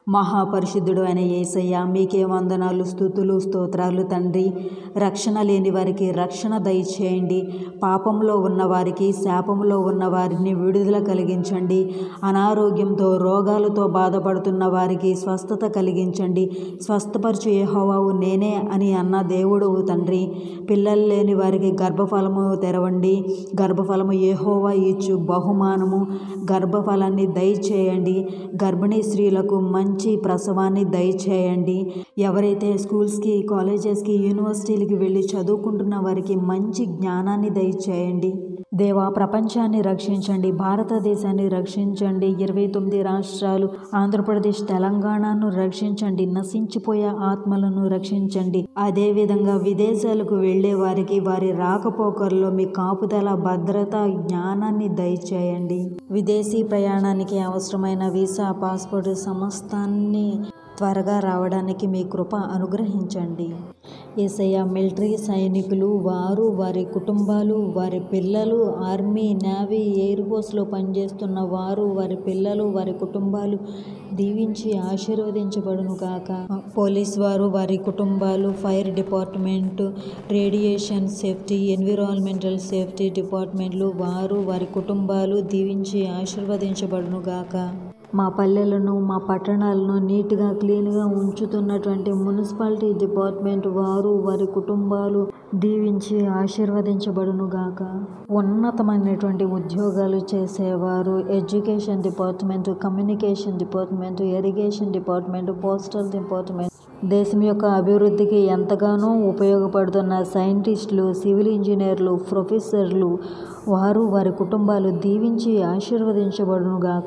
మహాపరిశుద్ధుడు అయిన యేసయ్య మీకే వందనాలు స్థుతులు స్తోత్రాలు తండ్రి రక్షణ లేని వారికి రక్షణ దయచేయండి పాపంలో ఉన్నవారికి శాపంలో ఉన్న వారిని విడుదల కలిగించండి అనారోగ్యంతో రోగాలతో బాధపడుతున్న వారికి స్వస్థత కలిగించండి స్వస్థపరచు యెహోవావు నేనే అని అన్న దేవుడు తండ్రి పిల్లలు లేని వారికి గర్భఫలము తెరవండి గర్భఫలము యెహోవా ఇచ్చు బహుమానము గర్భఫలాన్ని దయచేయండి గర్భిణీ స్త్రీలకు మంచి ప్రసవాన్ని దయచేయండి ఎవరైతే స్కూల్స్కి కాలేజెస్కి యూనివర్సిటీలకి వెళ్ళి చదువుకుంటున్న వారికి మంచి జ్ఞానాన్ని దయచేయండి దేవా ప్రపంచాన్ని రక్షించండి భారతదేశాన్ని రక్షించండి ఇరవై తొమ్మిది రాష్ట్రాలు ఆంధ్రప్రదేశ్ తెలంగాణను రక్షించండి నశించిపోయే ఆత్మలను రక్షించండి అదేవిధంగా విదేశాలకు వెళ్ళే వారికి వారి రాకపోకల్లో మీ కాపుదల భద్రత జ్ఞానాన్ని దయచేయండి విదేశీ ప్రయాణానికి అవసరమైన వీసా పాస్పోర్ట్ సమస్తాన్ని త్వరగా రావడానికి మీ కృప అనుగ్రహించండి ఏసయ్య మిలిటరీ సైనికులు వారు వారి కుటుంబాలు వారి పిల్లలు ఆర్మీ నేవీ ఎయిర్ ఫోర్స్లో పనిచేస్తున్న వారు వారి పిల్లలు వారి కుటుంబాలు దీవించి ఆశీర్వదించబడును గాక పోలీస్ వారు వారి కుటుంబాలు fire department radiation safety environmental safety డిపార్ట్మెంట్లు వారు వారి కుటుంబాలు దీవించి ఆశీర్వదించబడును గాక మా పల్లెలను మా పట్టణాలను నీట్గా క్లీన్గా ఉంచుతున్నటువంటి మున్సిపాలిటీ డిపార్ట్మెంట్ వారు వారి కుటుంబాలు దీవించి ఆశీర్వదించబడును గాక ఉన్నతమైనటువంటి ఉద్యోగాలు చేసేవారు education department communication department irrigation department postal department దేశం యొక్క అభివృద్ధికి ఎంతగానో ఉపయోగపడుతున్న సైంటిస్టులు సివిల్ ఇంజనీర్లు ప్రొఫెసర్లు వారు వారి కుటుంబాలు దీవించి ఆశీర్వదించబడును గాక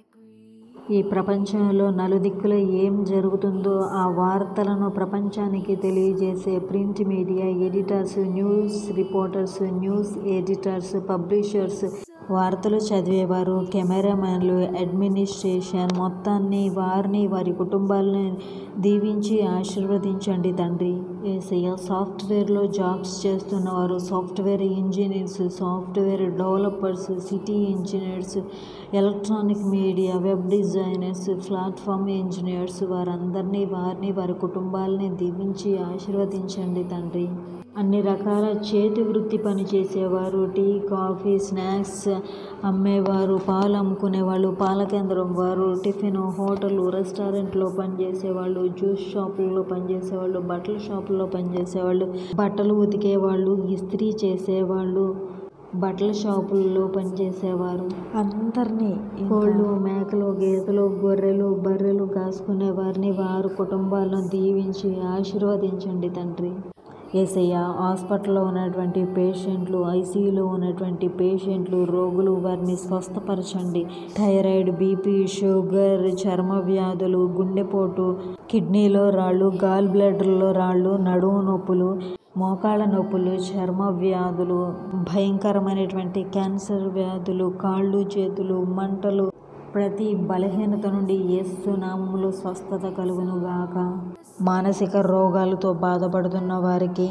ఈ ప్రపంచంలో నలుదిక్కుల ఏం జరుగుతుందో ఆ వార్తలను ప్రపంచానికి తెలియజేసే print media editors news reporters news editors publishers వార్తలు చదివేవారు కెమెరామెన్లు అడ్మినిస్ట్రేషన్ మొత్తాన్ని వారిని వారి కుటుంబాలని దీవించి ఆశీర్వదించండి తండ్రి ఏసయ్య సాఫ్ట్వేర్లో జాబ్స్ చేస్తున్నవారు software engineers software developers city engineers electronic media web designers platform engineers వారందరినీ వారిని వారి కుటుంబాలని దీవించి ఆశీర్వదించండి తండ్రి అన్ని రకాల చేతి వృత్తి పని చేసేవారు టీ కాఫీ స్నాక్స్ అమ్మేవారు పాలు అమ్ముకునేవాళ్ళు పాల కేంద్రం వారు టిఫిన్ హోటల్ రెస్టారెంట్లో పనిచేసేవాళ్ళు జ్యూస్ షాపుల్లో పనిచేసేవాళ్ళు బట్టల షాపుల్లో పనిచేసేవాళ్ళు బట్టలు ఉతికేవాళ్ళు ఇస్త్రీ చేసేవాళ్ళు బట్టల షాపుల్లో పనిచేసేవారు అందరినీ కోళ్ళు మేకలు గేదెలు గొర్రెలు బర్రెలు కాసుకునే వారిని వారి కుటుంబాలను దీవించి ఆశీర్వదించండి తండ్రి ఏసయ్య హాస్పిటల్లో ఉన్నటువంటి పేషెంట్లు ఐసీయూలో ఉన్నటువంటి పేషెంట్లు రోగులు వారిని స్వస్థపరచండి థైరాయిడ్ బీపీ షుగర్ చర్మ వ్యాధులు గుండెపోటు కిడ్నీలో రాళ్ళు గాల్ బ్లడర్లో రాళ్ళు నడుము నొప్పులు మోకాళ్ళ నొప్పులు చర్మ వ్యాధులు భయంకరమైనటువంటి క్యాన్సర్ వ్యాధులు కాళ్ళు చేతులు మంటలు ప్రతి బలహీనత నుండి ఏసునామములో స్వస్థత కలుగును గాక మానసిక రోగాలతో బాధపడుతున్న వారికి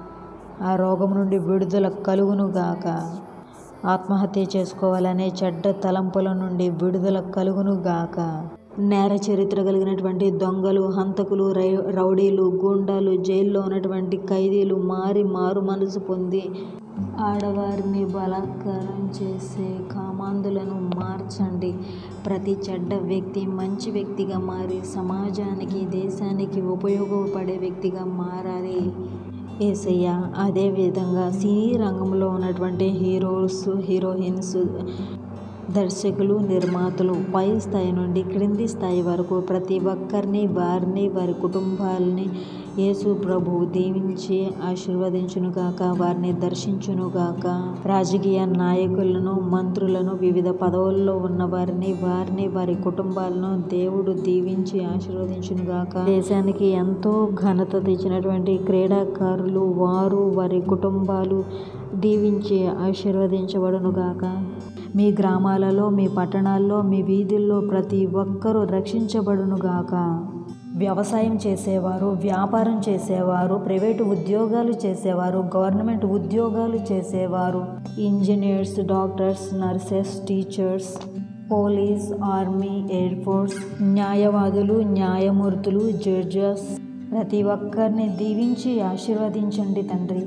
ఆ రోగం నుండి విడుదల కలుగును గాక ఆత్మహత్య చేసుకోవాలనే చెడ్డ తలంపుల నుండి విడుదల కలుగును గాక నేర చరిత్ర కలిగినటువంటి దొంగలు హంతకులు రై రౌడీలు గూండాలు జైల్లో ఉన్నటువంటి ఖైదీలు మారి మారు మనసు పొంది ఆడవారిని బలాత్కారం చేసే కామాంధులను మార్చండి ప్రతి చెడ్డ వ్యక్తి మంచి వ్యక్తిగా మారి సమాజానికి దేశానికి ఉపయోగపడే వ్యక్తిగా మారాలి ఏసయ్య అదేవిధంగా సినీ రంగంలో ఉన్నటువంటి హీరోస్ హీరోయిన్స్ దర్శకులు నిర్మాతలు పై స్థాయి నుండి క్రింది స్థాయి వరకు ప్రతి ఒక్కరిని వారిని వారి కుటుంబాలని యేసు ప్రభువు దీవించి ఆశీర్వదించునుగాక వారిని దర్శించునుగాక రాజకీయ నాయకులను మంత్రులను వివిధ పదవుల్లో ఉన్న వారిని వారిని వారి కుటుంబాలను దేవుడు దీవించి ఆశీర్వదించునుగాక దేశానికి ఎంతో ఘనత తెచ్చినటువంటి క్రీడాకారులు వారు వారి కుటుంబాలు దీవించి ఆశీర్వదించబడునుగాక మీ గ్రామాలలో మీ పట్టణాల్లో మీ వీధుల్లో ప్రతి ఒక్కరూ రక్షించబడునుగాక వ్యవసాయం చేసేవారు వ్యాపారం చేసేవారు ప్రైవేటు ఉద్యోగాలు చేసేవారు గవర్నమెంట్ ఉద్యోగాలు చేసేవారు engineers doctors nurses teachers police army air force న్యాయవాదులు న్యాయమూర్తులు జడ్జెస్ ప్రతి ఒక్కరిని దీవించి ఆశీర్వదించండి తండ్రి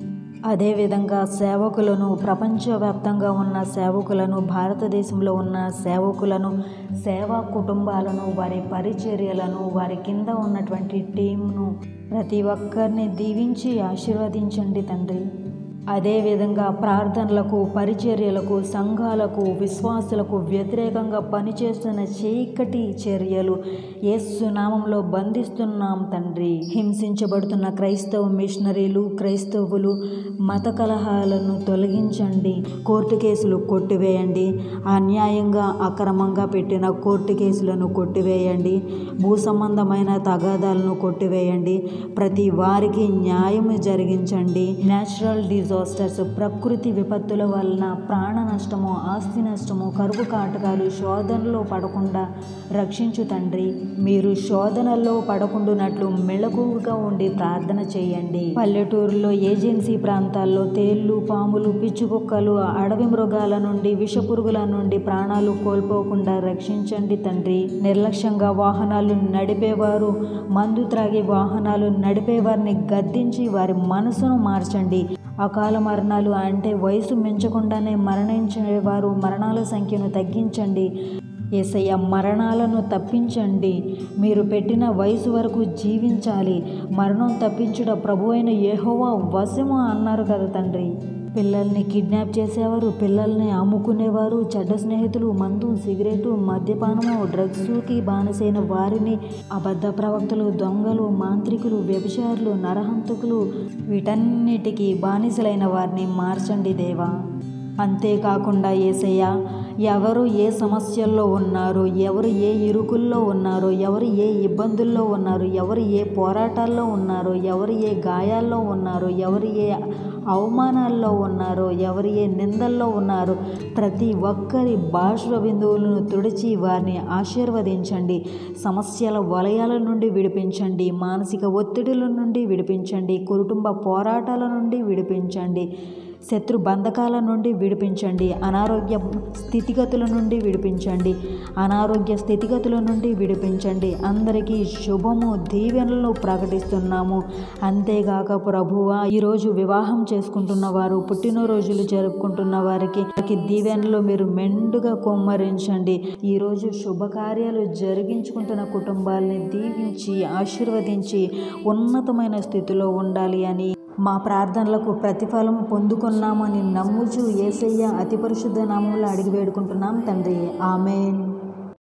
అదేవిధంగా సేవకులను ప్రపంచవ్యాప్తంగా ఉన్న సేవకులను భారతదేశంలో ఉన్న సేవకులను సేవా కుటుంబాలను వారి పరిచర్యలను వారి కింద ఉన్నటువంటి టీంను ప్రతి ఒక్కరిని దీవించి ఆశీర్వదించండి తండ్రి అదేవిధంగా ప్రార్థనలకు పరిచర్యలకు సంఘాలకు విశ్వాసులకు వ్యతిరేకంగా పనిచేస్తున్న చీకటి చర్యలు యేసు నామంలో బంధిస్తున్నాం తండ్రి హింసించబడుతున్న క్రైస్తవ మిషనరీలు క్రైస్తవులు మత కలహాలను తొలగించండి కోర్టు కేసులు కొట్టివేయండి అన్యాయంగా అక్రమంగా పెట్టిన కోర్టు కేసులను కొట్టివేయండి భూ సంబంధమైన తగాదాలను కొట్టివేయండి ప్రతి వారికి న్యాయం జరిగించండి న్యాచురల్ డిజాస్టర్స్ ప్రకృతి విపత్తుల వలన ప్రాణ నష్టము ఆస్తి నష్టము కరువు కాటకాలు శోధనలో పడకుండా రక్షించు తండ్రి మీరు శోధనలో పడకుండానట్లు మెళకువగా ఉండి ప్రార్థన చేయండి పల్లెటూరులో ఏజెన్సీ ప్రాంతాల్లో తేళ్లు పాములు పిచ్చుకుక్కలు అడవి మృగాల నుండి విషపురుగుల నుండి ప్రాణాలు కోల్పోకుండా రక్షించండి తండ్రి నిర్లక్ష్యంగా వాహనాలు నడిపేవారు మందు త్రాగి వాహనాలు నడిపేవారిని గద్దించి వారి మనసును మార్చండి అకాల మరణాలు అంటే వయసు మించకుండానే మరణించేవారు మరణాల సంఖ్యను తగ్గించండి ఏసయ్య మరణాలను తప్పించండి మీరు పెట్టిన వయసు వరకు జీవించాలి మరణం తప్పించుట ప్రభు అయిన ఏహోవా వశము అన్నారు కదా తండ్రి పిల్లల్ని కిడ్నాప్ చేసేవారు పిల్లల్ని అమ్ముకునేవారు చెడ్డ స్నేహితులు మందు సిగరెట్ మద్యపానము డ్రగ్స్కి బానిసైన వారిని అబద్ధ ప్రవక్తలు దొంగలు మాంత్రికులు వ్యభిచారులు నరహంతకులు వీటన్నిటికీ బానిసలైన వారిని మార్చండి దేవా అంతేకాకుండా ఏసయ్య ఎవరు ఏ సమస్యల్లో ఉన్నారో ఎవరు ఏ ఇరుకుల్లో ఉన్నారో ఎవరు ఏ ఇబ్బందుల్లో ఉన్నారో ఎవరు ఏ పోరాటాల్లో ఉన్నారో ఎవరు ఏ గాయాల్లో ఉన్నారో ఎవరు ఏ అవమానాల్లో ఉన్నారో ఎవరు ఏ నిందల్లో ఉన్నారో ప్రతి ఒక్కరి భాష బిందువులను తుడిచి వారిని ఆశీర్వదించండి సమస్యల వలయాల నుండి విడిపించండి మానసిక ఒత్తిడిల నుండి విడిపించండి కుటుంబ పోరాటాల నుండి విడిపించండి శత్రు బంధకాల నుండి విడిపించండి అనారోగ్య స్థితిగతుల నుండి విడిపించండి అనారోగ్య స్థితిగతుల నుండి విడిపించండి అందరికీ శుభము దీవెనలను ప్రకటిస్తున్నాము అంతేగాక ప్రభువా ఈరోజు వివాహం చేసుకుంటున్న వారు పుట్టినరోజులు జరుపుకుంటున్న వారికి వారికి దీవెనలు మీరు మెండుగా కొమ్మరించండి ఈరోజు శుభకార్యాలు జరిగించుకుంటున్న కుటుంబాలని దీవించి ఆశీర్వదించి ఉన్నతమైన స్థితిలో ఉండాలి అని మా ప్రార్థనలకు ప్రతిఫలం పొందుకున్నామని నమ్ముచు ఏసయ్య అతి పరిశుద్ధ నామంలో అడిగి వేడుకుంటున్నాం తండ్రి ఆమెన్